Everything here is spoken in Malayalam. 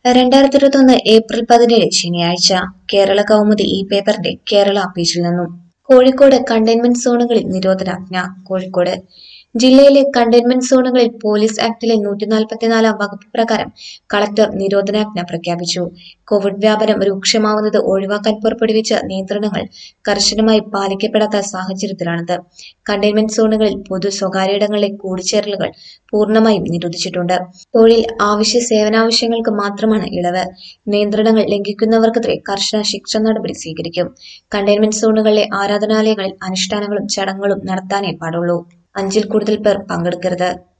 രണ്ടായിരത്തി ഇരുപത്തൊന്ന് ഏപ്രിൽ പതിനേഴ് ശനിയാഴ്ച കേരള കൗമുദി ഈ പേപ്പറിന്റെ കേരള പേജിൽ നിന്നും കോഴിക്കോട് കണ്ടെയ്ൻമെന്റ് സോണുകളിൽ നിരോധനാജ്ഞ കോഴിക്കോട് ജില്ലയിലെ കണ്ടെയ്ൻമെന്റ് സോണുകളിൽ പോലീസ് ആക്ടിലെ നൂറ്റി നാൽപ്പത്തിനാലാം വകുപ്പ് പ്രകാരം കളക്ടർ നിരോധനാജ്ഞ പ്രഖ്യാപിച്ചു കോവിഡ് വ്യാപനം രൂക്ഷമാവുന്നത് ഒഴിവാക്കാൻ പുറപ്പെടുവിച്ച നിയന്ത്രണങ്ങൾ കർശനമായി പാലിക്കപ്പെടാത്ത സാഹചര്യത്തിലാണിത് കണ്ടെയ്ൻമെന്റ് സോണുകളിൽ പൊതു സ്വകാര്യയിടങ്ങളിലെ കൂടിച്ചേരലുകൾ പൂർണ്ണമായും നിരോധിച്ചിട്ടുണ്ട് തൊഴിൽ ആവശ്യ സേവനാവശ്യങ്ങൾക്ക് മാത്രമാണ് ഇളവ് നിയന്ത്രണങ്ങൾ ലംഘിക്കുന്നവർക്കെതിരെ കർശന ശിക്ഷ നടപടി സ്വീകരിക്കും കണ്ടെയ്ൻമെന്റ് സോണുകളിലെ ആരാധനാലയങ്ങളിൽ അനുഷ്ഠാനങ്ങളും ചടങ്ങുകളും നടത്താനേ പാടുള്ളൂ അഞ്ചിൽ കൂടുതൽ പേർ പങ്കെടുക്കരുത്